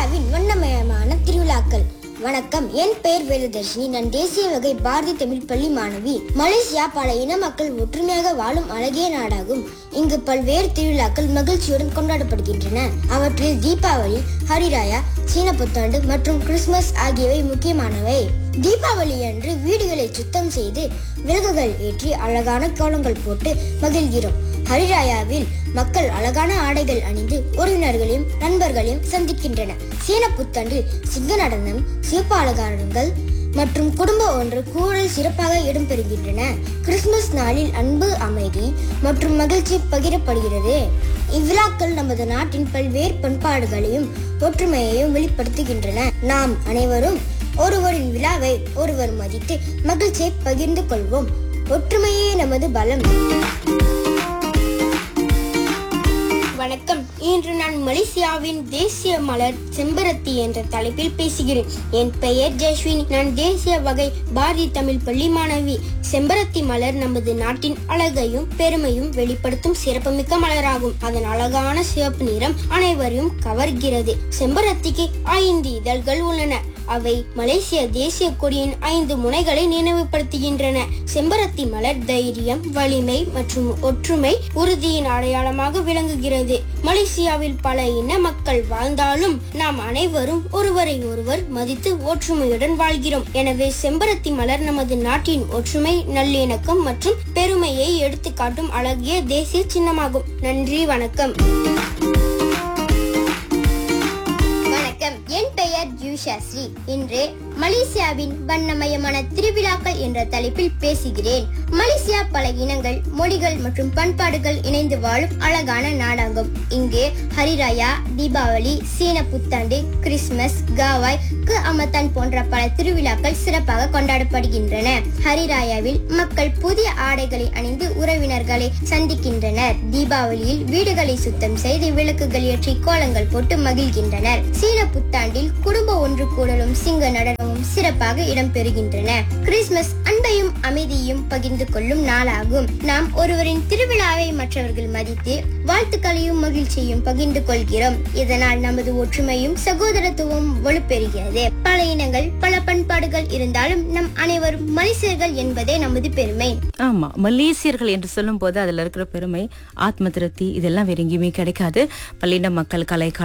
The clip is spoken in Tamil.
மலேசியாவின் வண்ணமயமான திருவிழாக்கள் வணக்கம் என் பெயர் வேலுதர்ஷினி நான் தேசிய வகை பாரதி தமிழ் பள்ளி மாணவி மலேசியா பல இன மக்கள் ஒற்றுமையாக வாழும் அழகிய நாடாகும் இங்கு பல்வேறு திருவிழாக்கள் மகிழ்ச்சியுடன் கொண்டாடப்படுகின்றன அவற்றில் தீபாவளி ஹரிராயா சீன புத்தாண்டு மற்றும் கிறிஸ்துமஸ் ஆகியவை முக்கியமானவை தீபாவளி அன்று வீடுகளை சுத்தம் செய்து விளக்குகள் ஏற்றி அழகான கோலங்கள் போட்டு மகிழ்கிறோம் ஹரிராயாவில் மக்கள் அழகான ஆடைகள் அணிந்து உறவினர்களையும் நண்பர்களையும் சந்திக்கின்றனர் சீன புத்தாண்டில் சிங்க நடனம் சிவப்பு அலங்காரங்கள் மற்றும் குடும்ப ஒன்று கூடல் சிறப்பாக இடம்பெறுகின்றன கிறிஸ்துமஸ் நாளில் அன்பு அமைதி மற்றும் மகிழ்ச்சி பகிரப்படுகிறது இவ்விழாக்கள் நமது நாட்டின் பல்வேறு பண்பாடுகளையும் ஒற்றுமையையும் வெளிப்படுத்துகின்றன நாம் அனைவரும் ஒருவரின் விழாவை ஒருவர் மதித்து மகிழ்ச்சியை பகிர்ந்து கொள்வோம் ஒற்றுமையே நமது பலம் வணக்கம் இன்று நான் மலேசியாவின் தேசிய மலர் செம்பருத்தி என்ற தலைப்பில் பேசுகிறேன் என் பெயர் ஜெஸ்வினி நான் தேசிய வகை பாரதி தமிழ் பள்ளி மாணவி செம்பருத்தி மலர் நமது நாட்டின் அழகையும் பெருமையும் வெளிப்படுத்தும் சிறப்புமிக்க மலராகும் அதன் அழகான சிவப்பு நிறம் அனைவரையும் கவர்கிறது செம்பருத்திக்கு ஐந்து இதழ்கள் உள்ளன அவை மலேசிய தேசிய கொடியின் ஐந்து முனைகளை நினைவுபடுத்துகின்றன செம்பருத்தி மலர் தைரியம் வலிமை மற்றும் ஒற்றுமை உறுதியின் அடையாளமாக விளங்குகிறது மலேசியாவில் பல இன மக்கள் வாழ்ந்தாலும் நாம் அனைவரும் ஒருவரை ஒருவர் மதித்து ஒற்றுமையுடன் வாழ்கிறோம் எனவே செம்பருத்தி மலர் நமது நாட்டின் ஒற்றுமை நல்லிணக்கம் மற்றும் பெருமையை எடுத்துக்காட்டும் அழகிய தேசிய சின்னமாகும் நன்றி வணக்கம் வணக்கம் என் பெயர் ஜூஷா ஸ்ரீ இன்று மலேசியாவின் வண்ணமயமான திருவிழாக்கள் என்ற தலைப்பில் பேசுகிறேன் மலேசியா பல இனங்கள் மொழிகள் மற்றும் பண்பாடுகள் இணைந்து வாழும் அழகான நாடாகும் இங்கு ஹரிராயா தீபாவளி சீன புத்தாண்டு கிறிஸ்துமஸ் காவாய் கு அமத்தான் போன்ற பல திருவிழாக்கள் சிறப்பாக கொண்டாடப்படுகின்றன ஹரிராயாவில் மக்கள் புதிய ஆடைகளை அணிந்து உறவினர்களை சந்திக்கின்றனர் தீபாவளியில் வீடுகளை சுத்தம் செய்து விளக்குகள் ஏற்றி கோலங்கள் போட்டு மகிழ்கின்றனர் சீன புத்தாண்டில் குடும்ப ஒன்று கூடலும் சிங்க நடனமும் சிறப்பாக இடம்பெறுகின்றன கிறிஸ்துமஸ் அன்பையும் அமைதியையும் பகிர்ந்து கொள்ளும் நாளாகும் நாம் ஒருவரின் திருவிழாவை மற்றவர்கள் மதித்து வாழ்த்துக்களையும் மகிழ்ச்சியையும் பகிர்ந்து கொள்கிறோம் இதனால் நமது ஒற்றுமையும் சகோதரத்துவம் வலுப்பெறுகிறது பல இனங்கள் பல பண்பாடுகள் இருந்தாலும் நம் அனைவரும் மனுஷர்கள் என்பதே நமது பெருமை ஆமா மலேசியர்கள் என்று சொல்லும் போது அதுல இருக்கிற பெருமை ஆத்ம திருப்தி இதெல்லாம் வேற எங்கேயுமே கிடைக்காது பல்லின மக்கள் கலை